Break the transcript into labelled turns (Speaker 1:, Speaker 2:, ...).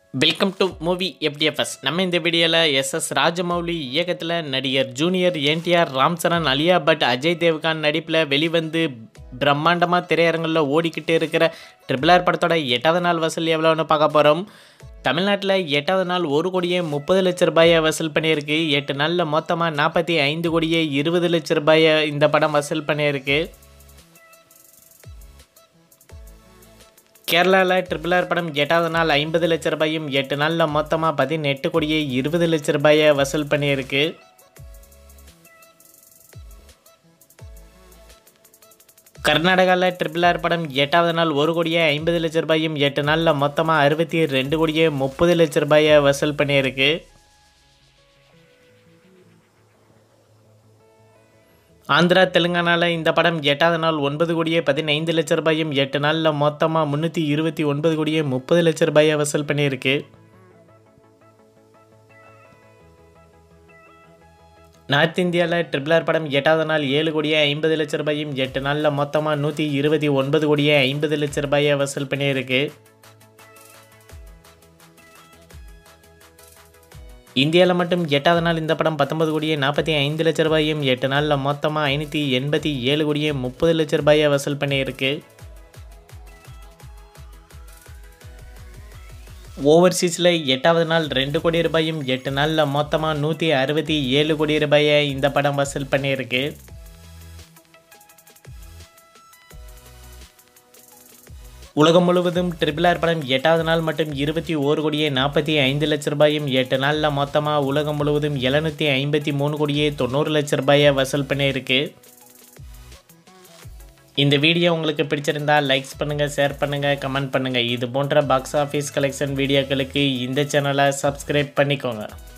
Speaker 1: welcome to movie FDFS நம்ம இந்த வீடியோவில் எஸ்எஸ் ராஜமௌலி இயக்கத்தில் நடிகர் ஜூனியர் என்டிஆர் ராம்சரன் அலியா பட் அஜய் தேவ்கான் நடிப்பில் வெளிவந்து பிரம்மாண்டமாக திரையரங்கில் ஓடிக்கிட்டு இருக்கிற ட்ரிபிள் ஆர் படத்தோட எட்டாவது நாள் வசூல் எவ்வளோன்னு பார்க்க போகிறோம் தமிழ்நாட்டில் எட்டாவது நாள் ஒரு கோடியே முப்பது லட்ச ரூபாயை வசூல் பண்ணியிருக்கு எட்டு நாளில் மொத்தமாக நாற்பத்தி ஐந்து கோடியே இருபது லட்ச ரூபாயை இந்த படம் வசூல் பண்ணியிருக்கு கேரளாவில் ட்ரிபிள் ஆர் படம் எட்டாவது நாள் ஐம்பது லட்ச ரூபாயும் எட்டு நாளில் மொத்தமாக பதினெட்டு கோடியே இருபது லட்ச ரூபாயை வசூல் பண்ணியிருக்கு கர்நாடகாவில் ட்ரிபிள் ஆர் படம் எட்டாவது நாள் ஒரு கோடியே ஐம்பது லட்ச ரூபாயும் எட்டு நாளில் மொத்தமாக அறுபத்தி ரெண்டு கோடியே முப்பது லட்ச ரூபாயை வசூல் பண்ணியிருக்கு ஆந்திரா தெலுங்கானாவில் இந்த படம் எட்டாவது நாள் ஒன்பது கோடியே பதினைந்து லட்ச ரூபாயும் எட்டு நாளில் மொத்தமாக முந்நூற்றி இருபத்தி ஒன்பது கோடியே முப்பது லட்ச ரூபாயை வசூல் பண்ணியிருக்கு நார்த் இந்தியாவில் ட்ரிபிள் ஆர் படம் எட்டாவது நாள் ஏழு கோடியே ஐம்பது லட்ச ரூபாயும் எட்டு நாளில் மொத்தமாக நூற்றி இருபத்தி ஒன்பது கோடியே ஐம்பது லட்ச ரூபாயை வசூல் பண்ணியிருக்கு இந்தியாவில் மட்டும் எட்டாவது நாள் இந்த படம் பத்தொன்பது கோடியே நாற்பத்தி ஐந்து லட்ச ரூபாயும் எட்டு நாளில் மொத்தமாக ஐநூற்றி எண்பத்தி ஏழு கோடியே முப்பது லட்ச ரூபாயை வசூல் பண்ணியிருக்கு ஓவர்சீஸில் எட்டாவது நாள் ரெண்டு கோடி ரூபாயும் எட்டு நாளில் மொத்தமாக நூற்றி அறுபத்தி ஏழு கோடி ரூபாயை இந்த படம் வசூல் பண்ணியிருக்கு உலகம் முழுவதும் ட்ரிபிள் ஆர் படம் எட்டாவது நாள் மட்டும் இருபத்தி ஓரு கோடியே நாற்பத்தி ஐந்து லட்ச ரூபாயும் எட்டு நாளில் மொத்தமாக உலகம் முழுவதும் எழுநூற்றி ஐம்பத்தி மூணு கோடியே தொண்ணூறு லட்ச ரூபாயை வசூல் பண்ணியிருக்கு இந்த வீடியோ உங்களுக்கு பிடிச்சிருந்தா லைக்ஸ் பண்ணுங்கள் ஷேர் பண்ணுங்கள் கமெண்ட் பண்ணுங்கள் இது போன்ற பாக்ஸ் ஆஃபீஸ் கலெக்ஷன் வீடியோக்களுக்கு இந்த சேனலை சப்ஸ்கிரைப் பண்ணிக்கோங்க